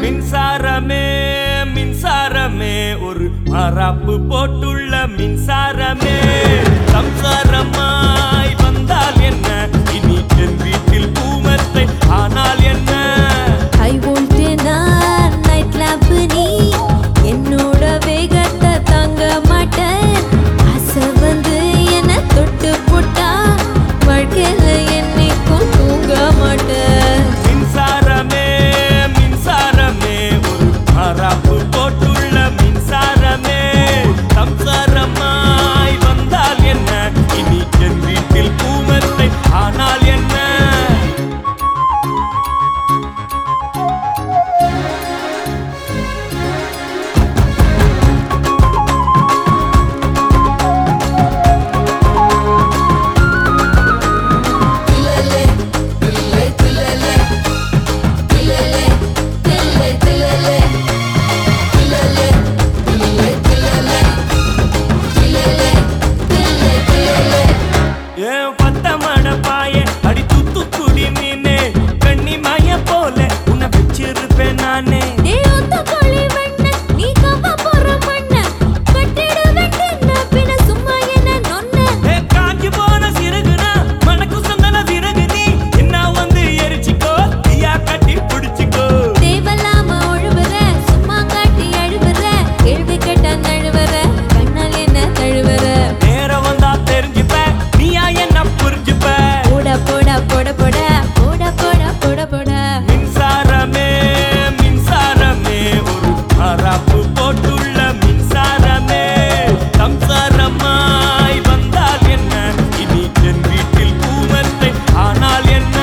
மின்சாரமே மின்சாரமே ஒரு மராப்பு போட்டுள்ள மின்சாரமே சம்சாரமாய் வந்தால் என்ன இனி என் வீட்டில் பூமத்தை ஆனால் என்ன ஹை வோல்டேஜ் நான் நைட் லேம்ப் நீ என்னோட வேகத்தை தாங்க மாட்டேன் ஆசை வந்து என்ன தொட்டு போட்டா வாழ்க்கையில என்னைக்கும் தூங்க மாட்டேன் மின்சாரமே மின்சாரமே ஒரு மராப்பு போட்டுள்ள மின்சாரமே சம்சாரமாய் வந்தால் என்ன இனி என் வீட்டில் பூமத்தை ஆனால் என்ன ஏன் பத்த மட பாய அடி துத்து குடி மீனே கண்ணி மாய போல உன்னை வச்சிருப்பேன் நானே டேய் ஒத்த கோழி வெண்ண, நீ கவ்வ போற மண்ண. கட்டிட வெட்டுன, பின்ன சும்மா என்ன நொன்ன? ஏ காஞ்சி போன சிறகுனா மனக்கு சொந்தன சிறகு நீ என்ன வந்து எரிச்சிக்கோ தீயா கட்டி பிடிச்சிக்கோ தேவலாம ஒழுவுற, சும்மா காட்டி அழுவுற. கேள்வி கேட்டா நழுவுற, கண்ணால் என்ன தழுவுற? நேரம் வந்தா தெரிஞ்சுப்ப நீயா என்ன புரிஞ்சுப்ப போடா, போடா, போட, போட, போடா, போடா, போட, போட. மின்சாரமே மின்சாரமே ஒரு மராப்பு போட்டுள்ள மின்சாரமே சம்சாரமாய் வந்தால் என்ன இனி என் வீட்டில் பூமத்தை ஆனால் என்ன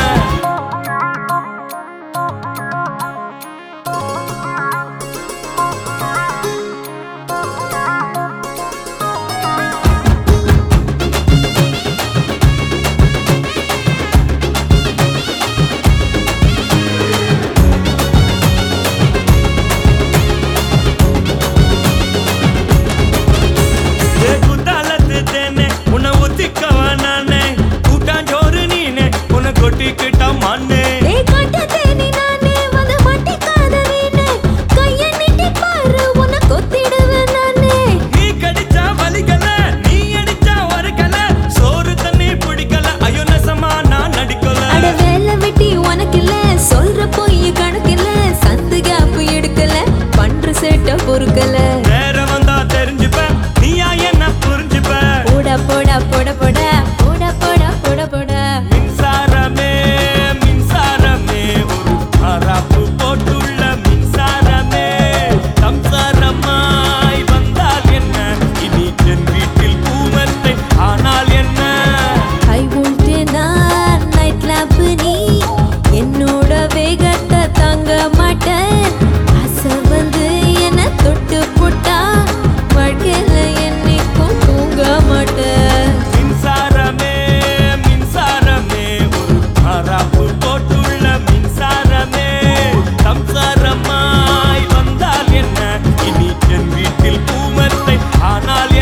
ஏ குத்தாலத்து தேனே உன்னை ஒத்திக்கவா நானே கூட்டாஞ்சோறு நீனே உன்னை கொட்டிக்கிட்ட மண்ணே டேய் காட்டு தேனி நானே, வந்து மாட்டிக்காத வீணே. கைய நீட்டி பாரு, உன்னை கொத்திடுவேன் நானே. நீ கடிச்சா வலிக்கல நீ அடிச்சா ஒருக்கல சோறு தண்ணி பிடிக்கல ஐயோ நெசமா நான் நடிக்கல அட வேலை வெட்டி உனக்கில்ல, சொல்ற பொய் கணக்கில்ல. சந்து gap எடுக்கல, பண்ற சேட்டை பொறுக்கல. நேரம் வந்தா தெரிஞ்சுப்ப நீயா என்ன புரிஞ்சுப்ப போடா, போடா, போட, போட, போடா, போடா, போட, போட. மின்சாரமே மின்சாரமே ஒரு மராப்பு போட்டுள்ள மின்சாரமே சம்சாரமாய் வந்தால் என்ன இனி என் வீட்டில் பூமத்தை ஆனால் என்ன High voltage நான், night lamp நீ. என்னோட வேகத்தை தாங்க மாட்டேன் ஆசை வந்து என்ன தொட்டு போட்டா வாழ்க்கையில என்னைக்கும் தூங்க மாட்டேன் மின்சாரமே மின்சாரமே ஒரு மராப்பு போட்டுள்ள மின்சாரமே சம்சாரமாய் வந்தால் என்ன இனி என் வீட்டில் பூமத்தை ஆனால்